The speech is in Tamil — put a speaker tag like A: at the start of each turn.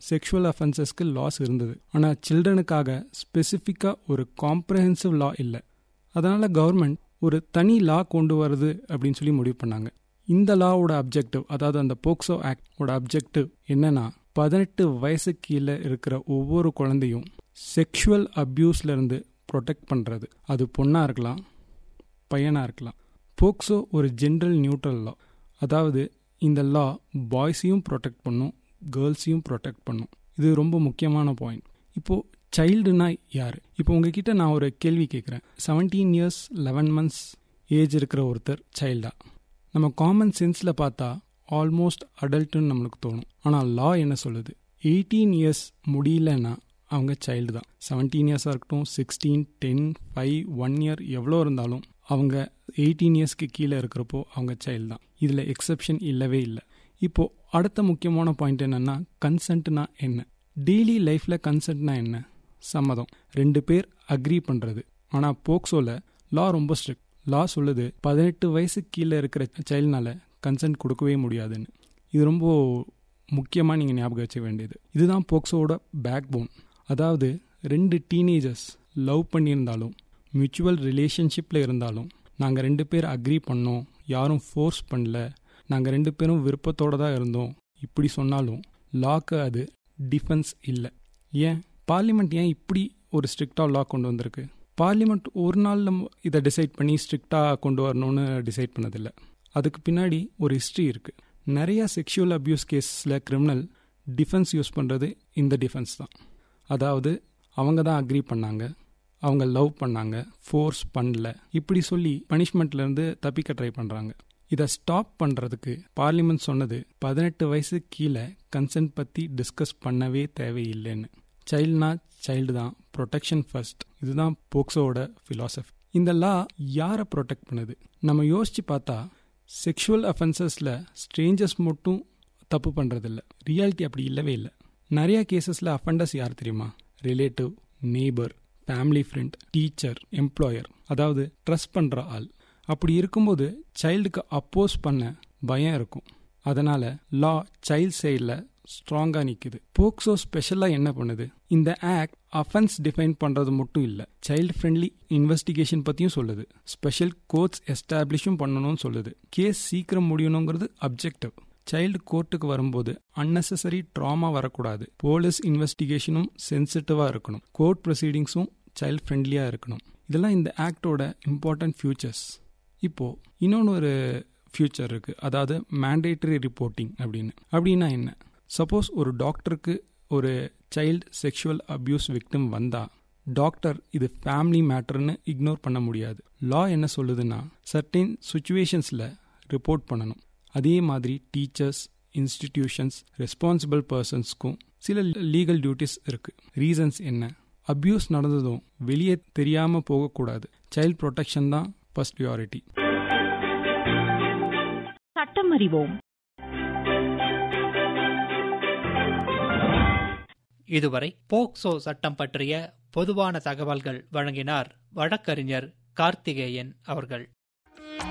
A: செக்ஷுவல் அஃபென்சஸ்க்கு லாஸ் இருந்தது ஆனால் சில்ட்ரனுக்காக ஸ்பெசிஃபிக்காக ஒரு காம்ப்ரஹென்சிவ் லா இல்லை அதனால் கவர்மெண்ட் ஒரு தனி லா கொண்டு வருது அப்படின்னு சொல்லி முடிவு பண்ணாங்க இந்த லாவோட அப்ஜெக்டிவ் அதாவது அந்த போக்சோ ஆக்டோட அப்ஜெக்டிவ் என்னன்னா பதினெட்டு வயசு கீழே இருக்கிற ஒவ்வொரு குழந்தையும் செக்ஷுவல் அப்யூஸ்ல இருந்து ப்ரொடெக்ட் பண்ணுறது அது பொண்ணாக இருக்கலாம் பையனாக இருக்கலாம் போக்சோ ஒரு ஜென்ரல் நியூட்ரல் லா அதாவது இந்த லா பாய்ஸையும் ப்ரொடெக்ட் பண்ணும் கேர்ள்ஸையும் ப்ரொடெக்ட் பண்ணும் இது ரொம்ப முக்கியமான பாயிண்ட் இப்போது சைல்டுனா யார் இப்போ உங்ககிட்ட நான் ஒரு கேள்வி கேட்குறேன் seventeen years eleven months age இருக்கிற ஒருத்தர் சைல்டா நம்ம காமன் சென்ஸில் பார்த்தா ஆல்மோஸ்ட் அடல்ட்டுன்னு நம்மளுக்கு தோணும் ஆனால் லா என்ன சொல்லுது எயிட்டீன் இயர்ஸ் முடியலன்னா அவங்க சைல்டு தான் செவன்டீன் இயர்ஸாக இருக்கட்டும் sixteen ten five one year எவ்வளோ இருந்தாலும் அவங்க எயிட்டீன் இயர்ஸ்க்கு கீழே இருக்கிறப்போ அவங்க சைல்டு தான் இதில் எக்ஸப்ஷன் இல்லவே இல்லை இப்போது அடுத்த முக்கியமான பாயிண்ட் என்னென்னா கன்சென்ட்னா என்ன டெய்லி லைஃப்பில் கன்சென்ட்னா என்ன சம்மதம் ரெண்டு பேர் அக்ரி பண்ணுறது ஆனால் போக்சோவில் லா ரொம்ப ஸ்ட்ரிக்ட் லா சொல்லுது பதினெட்டு வயசு கீழே இருக்கிற சைல்டுனால கன்சென்ட் கொடுக்கவே முடியாதுன்னு இது ரொம்ப முக்கியமாக நீங்கள் ஞாபகம் வச்சுக்க வேண்டியது இதுதான் போக்சோவோட பேக் போன் அதாவது ரெண்டு டீனேஜர்ஸ் லவ் பண்ணியிருந்தாலும் மியூச்சுவல் ரிலேஷன்ஷிப்பில் இருந்தாலும் நாங்கள் ரெண்டு பேர் அக்ரி பண்ணோம் யாரும் ஃபோர்ஸ் பண்ணல நாங்கள் ரெண்டு பேரும் விருப்பத்தோடு தான் இருந்தோம் இப்படி சொன்னாலும் லாக்கு அது டிஃபென்ஸ் இல்லை ஏன் பார்லிமெண்ட் ஏன் இப்படி ஒரு ஸ்ட்ரிக்டாக லா கொண்டு வந்திருக்கு பார்லிமெண்ட் ஒரு நாள் இதை டிசைட் பண்ணி ஸ்ட்ரிக்டாக கொண்டு வரணும்னு டிசைட் பண்ணதில்லை அதுக்கு பின்னாடி ஒரு ஹிஸ்ட்ரி இருக்குது நிறையா செக்ஷுவல் அப்யூஸ் கேஸில் கிரிமினல் டிஃபென்ஸ் யூஸ் பண்ணுறது இந்த டிஃபென்ஸ் தான் அதாவது அவங்க தான் அக்ரி பண்ணாங்க அவங்க லவ் பண்ணாங்க ஃபோர்ஸ் பண்ணல இப்படி சொல்லி பனிஷ்மெண்ட்லேருந்து தப்பிக்க ட்ரை பண்ணுறாங்க இதை ஸ்டாப் பண்ணுறதுக்கு பார்லிமெண்ட் சொன்னது பதினெட்டு வயசு கீழே கன்சென்ட் பற்றி டிஸ்கஸ் பண்ணவே தேவையில்லைன்னு சைல்டுனா சைல்டு தான் ப்ரொடெக்ஷன் ஃபர்ஸ்ட் இதுதான் போக்சோவோட ஃபிலாசபி இந்த லா யாரை ப்ரொடெக்ட் பண்ணுது நம்ம யோசிச்சு பார்த்தா செக்ஷுவல் அஃபென்சஸில் ஸ்ட்ரேஞ்சர்ஸ் மட்டும் தப்பு பண்ணுறதில்ல ரியாலிட்டி அப்படி இல்லவே இல்லை நிறைய கேசஸில் அஃபெண்டர்ஸ் யார் தெரியுமா relative neighbour family friend teacher employer அதாவது ட்ரஸ்ட் பண்ணுற ஆள் அப்படி இருக்கும்போது சைல்டுக்கு அப்போஸ் பண்ண பயம் இருக்கும் அதனால லா சைல்ட் சைடில் ஸ்ட்ராங்காக நிற்குது போக்சோ ஸ்பெஷலாக என்ன பண்ணுது இந்த ஆக்ட் அஃபென்ஸ் டிஃபைன் பண்ணுறது மட்டும் இல்லை சைல்டு ஃப்ரெண்ட்லி இன்வெஸ்டிகேஷன் பற்றியும் சொல்லுது ஸ்பெஷல் கோர்ட்ஸ் எஸ்டாப்ளிஷும் பண்ணணும்னு சொல்லுது கேஸ் சீக்கிரம் முடியணுங்கிறது அப்ஜெக்டிவ் சைல்டு கோர்ட்டுக்கு வரும்போது அன்னெசரி ட்ராமா வரக்கூடாது போலீஸ் இன்வெஸ்டிகேஷனும் சென்சிட்டிவாக இருக்கணும் கோர்ட் ப்ரொசீடிங்ஸும் சைல்ட் ஃப்ரெண்ட்லியாக இருக்கணும் இதெல்லாம் இந்த ஆக்டோட இம்பார்ட்டன்ட் ஃபியூச்சர்ஸ் இப்போது இன்னொன்று ஒரு ஃபியூச்சர் இருக்குது அதாவது மேண்டேட்டரி ரிப்போர்ட்டிங் அப்படின்னு அப்படின்னா என்ன சப்போஸ் ஒரு டாக்டருக்கு ஒரு சைல்டு செக்ஷுவல் அப்யூஸ் விக்டிம் வந்தா டாக்டர் இது ஃபேமிலி மேட்டர்னு இக்னோர் பண்ண முடியாது லா என்ன சொல்லுதுன்னா சர்டைன் சுச்சுவேஷன்ஸில் ரிப்போர்ட் பண்ணணும் அதே மாதிரி டீச்சர்ஸ் இன்ஸ்டிடியூஷன்ஸ் ரெஸ்பான்சிபிள் பர்சன்ஸ்க்கும் சில லீகல் டியூட்டிஸ் இருக்கு ரீசன்ஸ் என்ன அப்யூஸ் நடந்ததும் வெளியே தெரியாம போகக்கூடாது சைல்ட் ப்ரொடெக்ஷன் தான் ஃபர்ஸ்ட் ப்ரியாரிட்டி
B: சட்டம் அறிவோம்
C: இதுவரை போக்சோ சட்டம் பற்றிய பொதுவான தகவல்கள் வழங்கினார் வழக்கறிஞர் கார்த்திகேயன் அவர்கள்